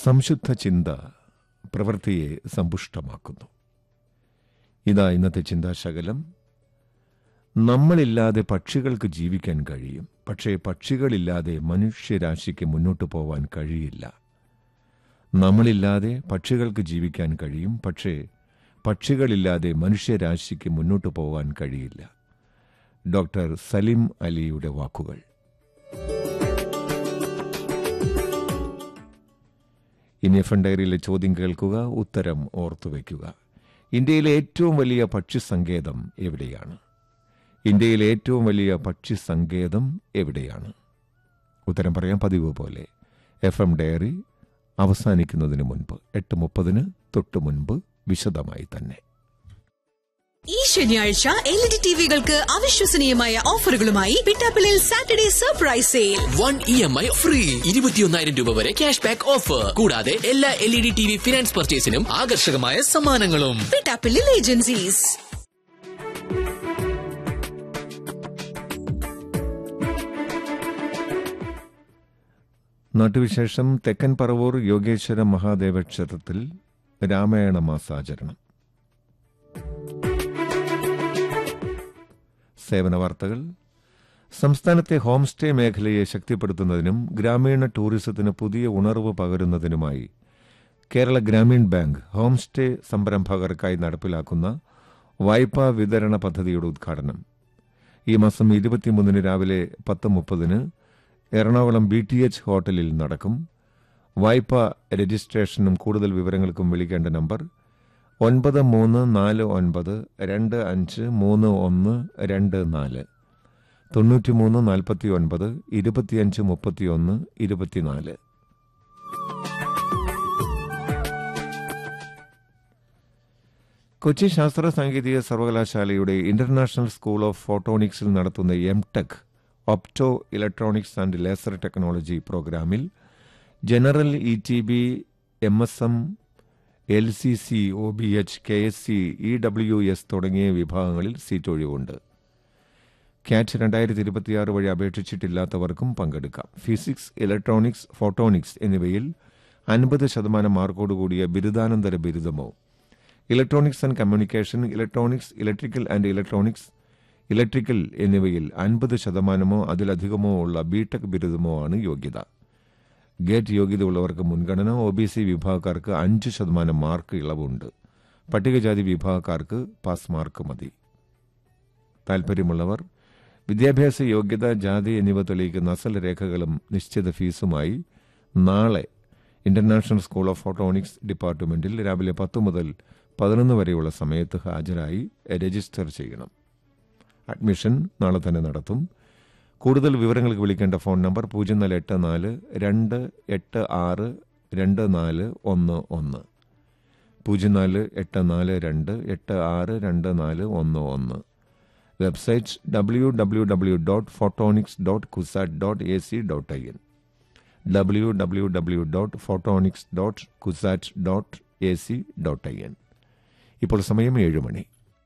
സംശുദ്ധ ചിന്ത പ്രവൃത്തിയെ സമ്പുഷ്ടമാക്കുന്നു ഇതാ ഇന്നത്തെ ചിന്താശകലം നമ്മളില്ലാതെ പക്ഷികൾക്ക് ജീവിക്കാൻ കഴിയും പക്ഷേ പക്ഷികളില്ലാതെ മനുഷ്യരാശിക്ക് മുന്നോട്ട് പോവാൻ കഴിയില്ല നമ്മളില്ലാതെ പക്ഷികൾക്ക് ജീവിക്കാൻ കഴിയും പക്ഷേ പക്ഷികളില്ലാതെ മനുഷ്യരാശിക്ക് മുന്നോട്ട് പോകാൻ കഴിയില്ല ഡോക്ടർ സലിം അലിയുടെ വാക്കുകൾ ഇനി എഫ് എൻ ഡയറിയിലെ ചോദ്യം കേൾക്കുക ഉത്തരം ഓർത്തുവെക്കുക ഇന്ത്യയിലെ ഏറ്റവും വലിയ പക്ഷി സങ്കേതം എവിടെയാണ് ഇന്ത്യയിലെ ഏറ്റവും വലിയ പക്ഷി സങ്കേതം എവിടെയാണ് ഉത്തരം പറയാൻ പതിവ് പോലെ എഫ് എം ഡയറി അവസാനിക്കുന്നതിന് മുൻപ് എട്ട് മുപ്പതിന് തൊട്ടു മുൻപ് വിശദമായി തന്നെ ഈ ശനിയാഴ്ച എൽ ഇ ഡി ടിവികൾക്ക് അവിശ്വസനീയമായ ഓഫറുകളുമായി പിട്ടാപ്പിളിൽ Saturday surprise sale one E M I free ഇരുപത്തിയൊന്നായിരം രൂപ വരെ ക്യാഷ് ബാക്ക് ഓഫർ കൂടാതെ എല്ലാ L E D T V finance പർച്ചേസിനും ആകർഷകമായ സമ്മാനങ്ങളും പിട്ടാപ്പിളിൽ ഏജൻസീസ് നാട്ടുവിശേഷം തെക്കൻ പറവൂർ യോഗേശ്വര മഹാദേവ ക്ഷേത്രത്തിൽ രാമായണ മാസാചരണം സേവന വാർത്തകൾ സംസ്ഥാനത്തെ ഹോം സ്റ്റേ മേഖലയെ ശക്തിപ്പെടുത്തുന്നതിനും ഗ്രാമീണ ടൂറിസത്തിന് പുതിയ ഉണർവ് പകരുന്നതിനുമായി Kerala Grameen bank home stay സംരംഭകർക്കായി നടപ്പിലാക്കുന്ന വായ്പാ വിതരണ പദ്ധതിയുടെ ഉദ്ഘാടനം ഈ മാസം ഇരുപത്തിമൂന്നിന് രാവിലെ പത്ത് മുപ്പതിന് എറണാകുളം ബി ടി എച്ച് ഹോട്ടലിൽ നടക്കും വായ്പ രജിസ്ട്രേഷനും കൂടുതൽ വിവരങ്ങൾക്കും വിളിക്കേണ്ട നമ്പർ ഒൻപത് മൂന്ന് നാല് ഒൻപത് രണ്ട് അഞ്ച് മൂന്ന് ഒന്ന് രണ്ട് നാല് തൊണ്ണൂറ്റിമൂന്ന് നാൽപ്പത്തി ഒൻപത് ഇരുപത്തിയഞ്ച് മുപ്പത്തിയൊന്ന് ഇരുപത്തിനാല് കൊച്ചി ശാസ്ത്ര സാങ്കേതിക സർവകലാശാലയുടെ ഇന്റർനാഷണൽ സ്കൂൾ ഓഫ് ഫോട്ടോണിക്സിൽ നടത്തുന്ന M tech opto electronics and laser technology പ്രോഗ്രാമിൽ general E T B M S M L C C O B H K S C E W S തുടങ്ങിയ വിഭാഗങ്ങളിൽ സീറ്റ് ഒഴിവുണ്ട് ക്യാറ്റ് രണ്ടായിരത്തി ഇരുപത്തിയാറ് വഴി അപേക്ഷിച്ചിട്ടില്ലാത്തവർക്കും പങ്കെടുക്കാം ഫിസിക്സ് ഇലക്ട്രോണിക്സ് ഫോട്ടോണിക്സ് എന്നിവയിൽ അൻപത് ശതമാനം മാർക്കോടുകൂടിയ ബിരുദാനന്തര ബിരുദമോ electronics and communication electronics electrical and electronics electrical എന്നിവയിൽ അൻപത് ശതമാനമോ അതിലധികമോ ഉള്ള ബിടെക് ബിരുദമോ ആണ് യോഗ്യത ഗേറ്റ് യോഗ്യതയുള്ളവർക്ക് മുൻഗണന ഒ ബി സി വിഭാഗക്കാർക്ക് അഞ്ച് ശതമാനം മാർക്ക് ഇളവുണ്ട് പട്ടികജാതി വിഭാഗക്കാർക്ക് പാസ് മാർക്ക് മതി താൽപ്പര്യമുള്ളവർ വിദ്യാഭ്യാസ യോഗ്യത ജാതി എന്നിവ തെളിയിക്കുന്ന അസൽ രേഖകളും നിശ്ചിത ഫീസുമായി നാളെ ഇന്റർനാഷണൽ സ്കൂൾ ഓഫ് ഫോട്ടോണിക്സ് ഡിപ്പാർട്ട്മെന്റിൽ രാവിലെ പത്ത് മുതൽ പതിനൊന്ന് വരെയുള്ള സമയത്ത് ഹാജരായി രജിസ്റ്റർ ചെയ്യണം അഡ്മിഷൻ നാളെ തന്നെ നടത്തും കൂടുതൽ വിവരങ്ങൾക്ക് വിളിക്കേണ്ട ഫോൺ നമ്പർ പൂജ്യം നാല് എട്ട് നാല് രണ്ട് എട്ട് ആറ് രണ്ട് നാല് ഒന്ന് ഒന്ന് പൂജ്യം നാല് എട്ട് നാല് രണ്ട് എട്ട് ആറ് രണ്ട് നാല് ഒന്ന് ഒന്ന് website W W W dot photonics dot Cusat dot A C dot I N W W W dot photonics dot Cusat dot A C dot I N ഇപ്പോൾ സമയം ഏഴ് മണി